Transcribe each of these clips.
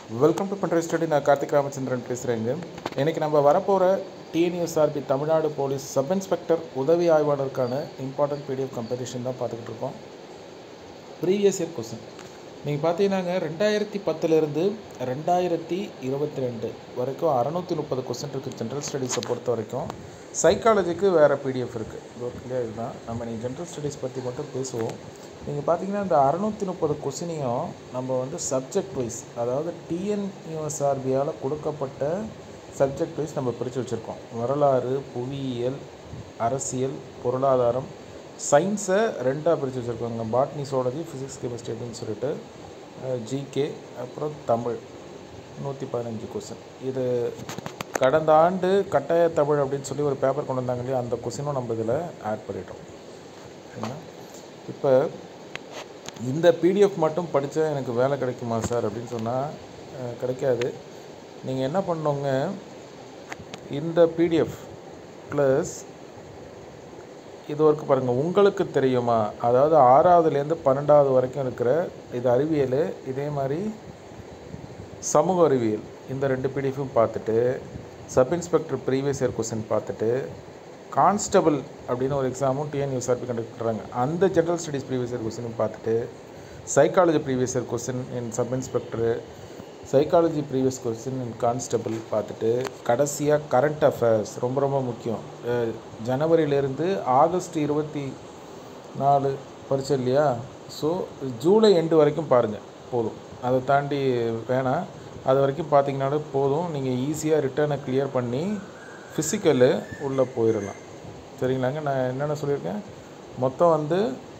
welcome to பண்ற study நான் கார்த்திக் ராமச்சந்திரன் பேசுகிறேங்க இன்றைக்கி நம்ம வரப்போகிற TNUSRB Tamil Nadu police sub inspector உதவி ஆய்வாளருக்கான இம்பார்ட்டன்ட் பிடிஎஃப் கம்பெரிஷன் தான் பார்த்துக்கிட்டு இருக்கோம் ப்ரீவியஸ் இயர் கொஸ்டின் நீங்கள் பார்த்தீங்கன்னாங்க ரெண்டாயிரத்தி பத்துலேருந்து ரெண்டாயிரத்தி இருபத்தி ரெண்டு வரைக்கும் அறநூற்றி முப்பது கொஸ்டின் இருக்குது ஜென்ரல் ஸ்டடீஸை பொறுத்த வரைக்கும் சைக்காலஜிக்கு வேறு பிடிஎஃப் இருக்குது இது ஒரு கிளியர் இதுதான் நம்ம நீங்கள் ஜென்ரல் ஸ்டடீஸ் பற்றி மட்டும் பேசுவோம் நீங்கள் பார்த்தீங்கன்னா இந்த அறநூற்றி முப்பது கொஸ்டினையும் நம்ம வந்து சப்ஜெக்ட் வைஸ் அதாவது டிஎன்யூஎஸ்ஆர்பியால் கொடுக்கப்பட்ட சப்ஜெக்ட் வைஸ் நம்ம பிரித்து வச்சுருக்கோம் வரலாறு புவியியல் அரசியல் பொருளாதாரம் சயின்ஸை ரெண்டாக பிரித்து வச்சுருக்கோங்க பாட்னி சோலஜி ஃபிசிக்ஸ் கெமிஸ்ட்ரி அப்படின்னு சொல்லிட்டு ஜிகே அப்புறம் தமிழ் நூற்றி பதினஞ்சு கொஸ்டின் இது கடந்த ஆண்டு கட்டாய தமிழ் அப்படின்னு சொல்லி ஒரு பேப்பர் கொண்டு வந்தாங்க இல்லையா அந்த கொஸ்டினும் நம்ம இதில் ஆட் பண்ணிட்டோம் சரிங்களா இப்போ இந்த பிடிஎஃப் மட்டும் படித்தா எனக்கு வேலை கிடைக்குமா சார் அப்படின்னு சொன்னால் கிடைக்காது நீங்கள் என்ன பண்ணோங்க இந்த பிடிஎஃப் ப்ளஸ் இது ஒர்க்கு பாருங்கள் உங்களுக்கு தெரியுமா அதாவது ஆறாவதுலேருந்து பன்னெண்டாவது வரைக்கும் இருக்கிற இது அறிவியல் இதே மாதிரி சமூக அறிவியல் இந்த ரெண்டு பிடிஎஃபும் பார்த்துட்டு sub inspector previous year question பார்த்துட்டு கான்ஸ்டபிள் அப்படின்னு ஒரு எக்ஸாமும் டிஎன்யூஎஸ்ஆர்பி கண்டக்ட் பண்ணுறாங்க அந்த ஜென்ரல் ஸ்டடீஸ் ப்ரீவியஸ் இயர் கொஸ்டினும் பார்த்துட்டு psychology previous year question in sub inspector psychology previous question in constable பார்த்துட்டு கடைசியாக கரண்ட் அஃபேர்ஸ் ரொம்ப ரொம்ப முக்கியம் அஹ் ஜனவரியிலேருந்து ஆகஸ்ட் இருபத்தி நாலு பரிச்சை இல்லையா ஸோ ஜூலை எண்டு வரைக்கும் பாருங்கள் போதும் அதை தாண்டி வேணாம் அது வரைக்கும் பார்த்தீங்கன்னாலே போதும் நீங்கள் ஈஸியாக ரிட்டர்னை கிளியர் பண்ணி ஃபிசிக்கலு உள்ளே போயிடலாம் சரிங்களாங்க நான் என்னென்ன சொல்லியிருக்கேன் மொத்தம் வந்து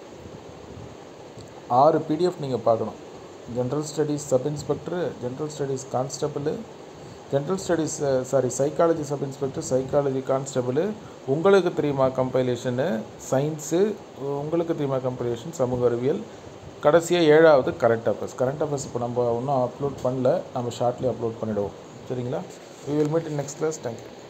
ஆறு பிடிஎஃப் நீங்கள் பார்க்கணும் general studies sub inspector general studies constable general studies sorry psychology sub inspector psychology constable உங்களுக்கு தெரியுமா கம்பைலேஷனு சயின்ஸு உங்களுக்கு தெரியுமா கம்பைலேஷன் சமூக அறிவியல் கடைசியாக ஏழாவது கரண்ட் அஃபேர்ஸ் கரண்ட் அஃபேர்ஸ் இப்போ நம்ம இன்னும் அப்லோட் பண்ணல நம்ம ஷார்ட்லி அப்லோட் பண்ணிவிடுவோம் சரிங்களா we will meet in next class thank you